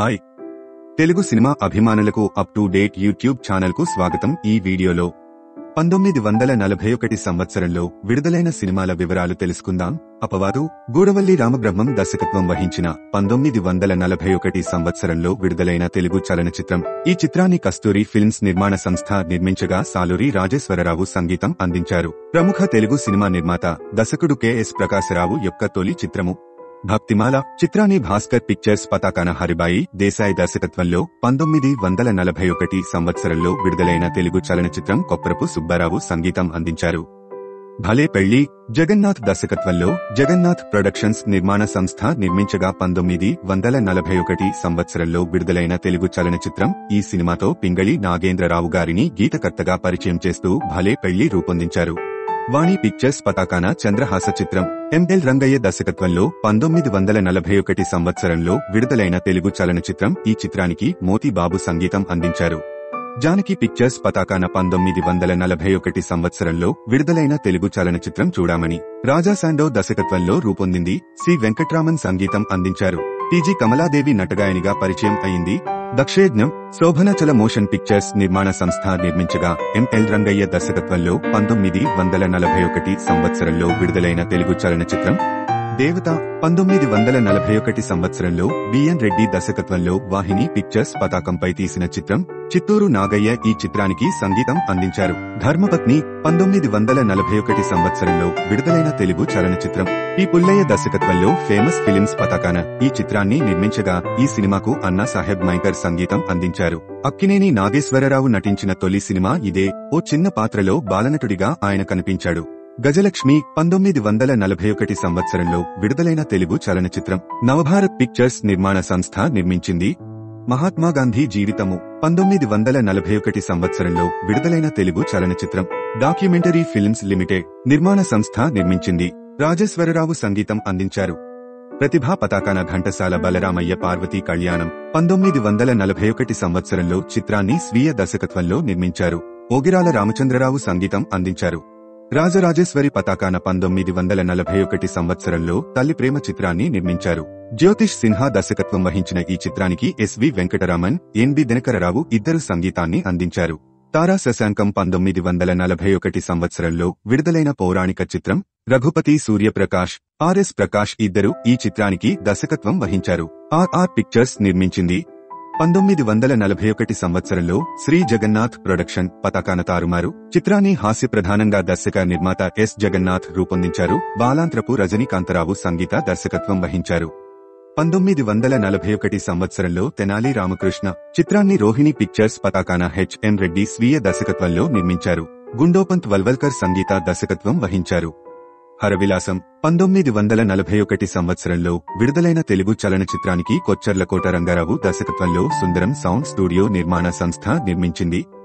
hi Telugu cinema అభిమానులకు up to date YouTube channel కు స్వాగతం ఈ వీడియోలో పంతొమ్మిది వందల నలభై ఒకటి సంవత్సరంలో విడుదలైన సినిమాల వివరాలు తెలుసుకుందాం అపవాదు గూడవల్లి రామబ్రహ్మం దర్శకత్వం వహించిన పంతొమ్మిది వందల నలభై ఒకటి సంవత్సరంలో విడుదలైన తెలుగు చలనచిత్రం ఈ చిత్రాన్ని కస్తూరి ఫిల్మ్స్ నిర్మాణ సంస్థ నిర్మించగా సాలూరి రాజేశ్వరరావు సంగీతం అందించారు ప్రముఖ తెలుగు సినిమా నిర్మాత దర్శకుడు కెఎస్ ప్రకాశరావు యొక్క తొలి చిత్రము భక్తిమాల చిత్రాన్ని భాస్కర్ పిక్చర్స్ పతాకాన హరిబాయి దేశాయ్ దర్శకత్వంలో పంతొమ్మిది వందల నలభై ఒకటి సంవత్సరంలో విడుదలైన తెలుగు చలనచిత్రం కొప్పరపు సుబ్బారావు సంగీతం అందించారు భలే పెళ్లి జగన్నాథ్ దర్శకత్వంలో జగన్నాథ్ ప్రొడక్షన్స్ నిర్మాణ సంస్థ నిర్మించగా పంతొమ్మిది వందల నలభై ఒకటి సంవత్సరంలో విడుదలైన తెలుగు చలనచిత్రం ఈ సినిమాతో పింగళి నాగేంద్రరావు గారిని గీతకర్తగా పరిచయం చేస్తూ భలే పెళ్లి రూపొందించారు వాణి పిక్చర్స్ పతాకాన చంద్రహాస చిత్రం ఎంఎల్ రంగయ్య దర్శకత్వంలో పంతొమ్మిది వందల నలభై ఒకటి సంవత్సరంలో విడుదలైన తెలుగు చలనచిత్రం ఈ చిత్రానికి మోతీబాబు సంగీతం అందించారు జానకి పిక్చర్స్ పతాకాన పంతొమ్మిది వందల నలభై ఒకటి సంవత్సరంలో విడుదలైన తెలుగు చలనచిత్రం చూడామణి రాజా శాండో దర్శకత్వంలో రూపొందింది సి వెంకట్రామన్ సంగీతం అందించారు టీజీ కమలాదేవి నటగాయనిగా పరిచయం అయింది దక్షయజ్ఞం శోభనచల మోషన్ పిక్చర్స్ నిర్మాణ సంస్థ నిర్మించగా ఎంఎల్ రంగయ్య దర్శకత్వంలో పంతొమ్మిది వందల నలభై ఒకటి సంవత్సరంలో విడుదలైన తెలుగు చలనచిత్రం దేవత పంతొమ్మిది వందల నలభై ఒకటి సంవత్సరంలో బిఎన్ రెడ్డి దర్శకత్వంలో వాహిని పిక్చర్స్ పతాకంపై తీసిన చిత్రం చిత్తూరు నాగయ్య ఈ చిత్రానికి సంగీతం అందించారు ధర్మపత్ని పంతొమ్మిది వందల నలభై ఒకటి సంవత్సరంలో విడుదలైన తెలుగు చలనచిత్రం ఈ పుల్లయ్య దర్శకత్వంలో ఫేమస్ ఫిలిమ్స్ పతాకాన ఈ చిత్రాన్ని నిర్మించగా ఈ సినిమాకు అన్నా సాహెబ్ మైకర్ సంగీతం అందించారు అక్కినేని నాగేశ్వరరావు నటించిన తొలి సినిమా ఇదే ఓ చిన్న పాత్రలో బాలనటుడిగా ఆయన కనిపించాడు గజలక్ష్మి పంతొమ్మిది వందల నలభై ఒకటి సంవత్సరంలో విడుదలైన తెలుగు చలనచిత్రం నవభారత్ పిక్చర్స్ నిర్మాణ సంస్థ నిర్మించింది మహాత్మా గాంధీ జీవితము పంతొమ్మిది వందల నలభై ఒకటి సంవత్సరంలో విడుదలైన తెలుగు చలనచిత్రం డాక్యుమెంటరీ ఫిల్మ్స్ లిమిటెడ్ నిర్మాణ సంస్థ నిర్మించింది రాజేశ్వరరావు సంగీతం అందించారు ప్రతిభా పతాకాన ఘంటసాల బలరామయ్య పార్వతీ కళ్యాణం పంతొమ్మిది వందల నలభై ఒకటి సంవత్సరంలో చిత్రాన్ని స్వీయ దర్శకత్వంలో నిర్మించారు ఓగిరాల రామచంద్రరావు సంగీతం అందించారు రాజరాజేశ్వరి పతాకాన పంతొమ్మిది వందల నలభై ఒకటి సంవత్సరంలో తల్లి ప్రేమ చిత్రాన్ని నిర్మించారు జ్యోతిష్ సిన్హా దర్శకత్వం వహించిన ఈ చిత్రానికి ఎస్వి వెంకటరామన్ ఎన్బి దినకరరావు ఇద్దరు సంగీతాన్ని అందించారు తారా శశాంకం పంతొమ్మిది వందల నలభై ఒకటి సంవత్సరంలో విడుదలైన పౌరాణిక చిత్రం రఘుపతి సూర్యప్రకాష్ ఆర్ఎస్ ప్రకాష్ ఇద్దరు ఈ చిత్రానికి దర్శకత్వం వహించారు ఆర్ఆర్ పిక్చర్స్ నిర్మించింది పంతొమ్మిది వందల నలభై ఒకటి సంవత్సరంలో శ్రీ జగన్నాథ్ ప్రొడక్షన్ పతాకాన తారుమారు చిత్రాన్ని హాస్య ప్రధానంగా దర్శక నిర్మాత ఎస్ జగన్నాథ్ రూపొందించారు బాలాంత్రపు రజనీకాంతరావు సంగీత దర్శకత్వం వహించారు పంతొమ్మిది వందల నలభై ఒకటి సంవత్సరంలో తెనాలి రామకృష్ణ చిత్రాన్ని రోహిణి పిక్చర్స్ పతాకాన హెచ్ఎం రెడ్డి స్వీయ దర్శకత్వంలో నిర్మించారు గుండోపంత్ వల్వల్కర్ సంగీత దర్శకత్వం వహించారు హరవిలాసం పంతొమ్మిది వందల నలభై ఒకటి సంవత్సరంలో విడుదలైన తెలుగు చలనచిత్రానికి కొచ్చర్లకోట రంగారావు దర్శకత్వంలో సుందరం సౌండ్ స్టూడియో నిర్మాణ సంస్థ నిర్మించింది